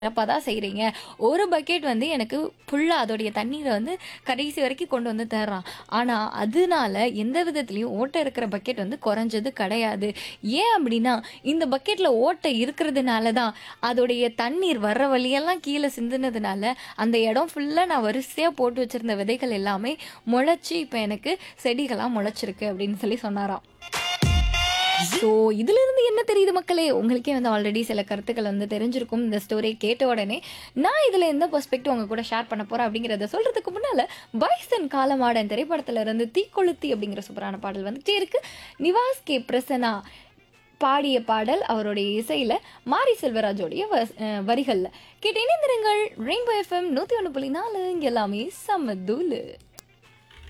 சிறப்பா தான் செய்றீங்க. ஒரு பக்கெட் வந்து எனக்கு ஃபுல்லா அதோடைய தண்ணீர வந்து கடைசி வரைக்கும் கொண்டு வந்து தர்றான். ஆனா, அதனால எந்த விதத்திலயும் ஓட்டை இருக்கிற பக்கெட் வந்து குறைஞ்சது கிடையாது. ஏன் அப்டின்னா, இந்த பக்கெட்ல ஓட்டை இருக்கிறதுனால தான் அதோடைய தண்ணீர் வர்ற வழியெல்லாம் கீழ சிந்துனதுனால, அந்த இடம் ஃபுல்லா நான் வரிசையா போட்டு வச்சிருந்த விதைகள் எல்லாமே முளைச்சு, இப்ப எனக்கு செடிகளா முளைச்சிருக்கு அப்டின்னு சொல்லி சொன்னாராம். ஸோ, இதிலிருந்து என்ன தெரியுது மக்களே? உங்களுக்கே வந்து ஆல்ரெடி சில கருத்துக்கள் வந்து தெரிஞ்சிருக்கும். இந்த ஸ்டோரிய கேட்ட உடனே, நான் இதில எந்த பெர்ஸ்பெக்டிவ் உங்க கூட ஷேர் பண்ண போறேன் அப்டிங்கிறத சொல்றதுக்கு முன்னால, பைசன் காலமாடன் திரைப்படத்துல இருந்து தீக்கொளுத்தி அப்டிங்கிற சூப்பரான பாடல் வந்துட்டே இருக்கு. நிவாஸ் கே. பிரசன்னா பாடிய பாடல் அவருடைய இசையில மாரி செல்வராஜோடைய வஸ் அ வரிகள்ல. கேட்டு இணைந்திருங்கள். ரெயின்போ எஃப்எம் 101.4 இங்க எல்லாமே செம்ம தூளு.